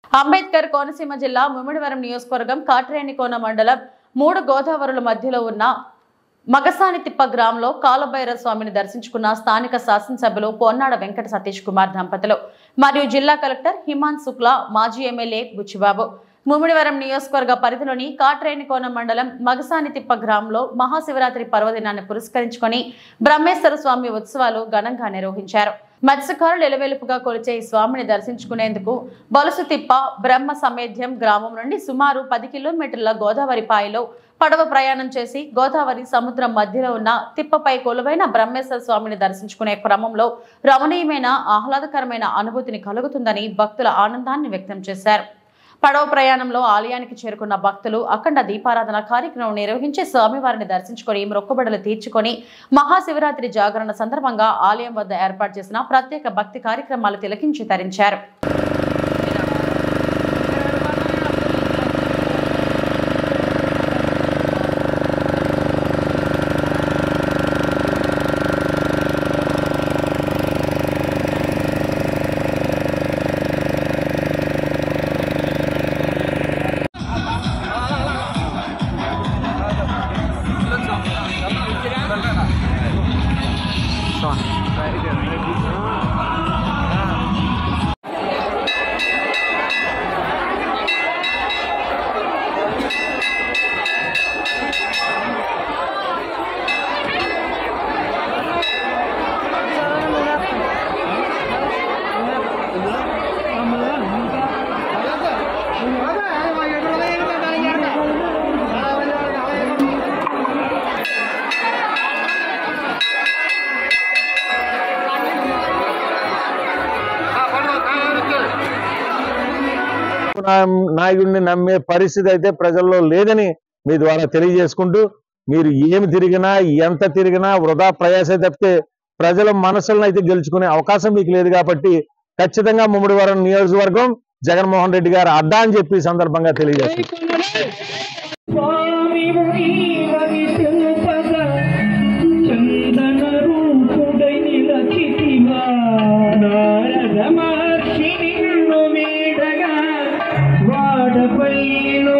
అంబేద్కర్ కోనసీమ జిల్లా ముమ్మిడివరం నియోజకవర్గం కాట్రేనికోన మండలం మూడు గోదావరుల మధ్యలో ఉన్న మగసాని తిప్ప గ్రామంలో కాలభైరవ స్వామిని దర్శించుకున్న స్థానిక శాసనసభ్యులు పొన్నాడ వెంకట సతీష్ కుమార్ దంపతులు మరియు జిల్లా కలెక్టర్ హిమాన్ శుక్లా మాజీ ఎమ్మెల్యే బుచ్చిబాబు ముమ్మిడివరం నియోజకవర్గ పరిధిలోని కాట్రేనికోన మండలం మగసాని తిప్ప గ్రామంలో మహాశివరాత్రి పర్వదినాన్ని పురస్కరించుకొని బ్రహ్మేశ్వర స్వామి ఉత్సవాలు ఘనంగా నిర్వహించారు మత్స్యకారులు ఎలవెలుపుగా కొలిచే ఈ స్వామిని దర్శించుకునేందుకు బొలసు తిప్ప బ్రహ్మ సమేధ్యం గ్రామం నుండి సుమారు పది కిలోమీటర్ల గోదావరి పాయలో పడవ ప్రయాణం చేసి గోదావరి సముద్రం మధ్యలో ఉన్న తిప్పపై కొలువైన బ్రహ్మేశ్వర స్వామిని దర్శించుకునే క్రమంలో రమణీయమైన ఆహ్లాదకరమైన అనుభూతిని కలుగుతుందని భక్తుల ఆనందాన్ని వ్యక్తం చేశారు పడవ ప్రయాణంలో ఆలయానికి చేరుకున్న భక్తులు అఖండ దీపారాధన కార్యక్రమం నిర్వహించి స్వామివారిని దర్శించుకొని మొక్కుబడులు తీర్చుకొని మహాశివరాత్రి జాగరణ సందర్భంగా ఆలయం వద్ద ఏర్పాటు చేసిన ప్రత్యేక భక్తి కార్యక్రమాలు తిలకించి తరించారు నా- నాయకుడిని నమ్మే పరిస్థితి అయితే ప్రజల్లో లేదని మీ ద్వారా తెలియజేసుకుంటూ మీరు ఏమి తిరిగినా ఎంత తిరిగినా వృధా ప్రయాసే తప్పితే ప్రజల మనసులను అయితే గెలుచుకునే అవకాశం మీకు లేదు కాబట్టి ఖచ్చితంగా ముమ్మడివరం నియోజకవర్గం జగన్మోహన్ రెడ్డి గారు అడ్డా అని చెప్పి ఈ సందర్భంగా తెలియజేస్తుంది స్వామి నీవని తెలుపగా చందన రూపుడై నిలచితివా నారద మహర్షి నిన్ను వీడగా వాడపల్లిలో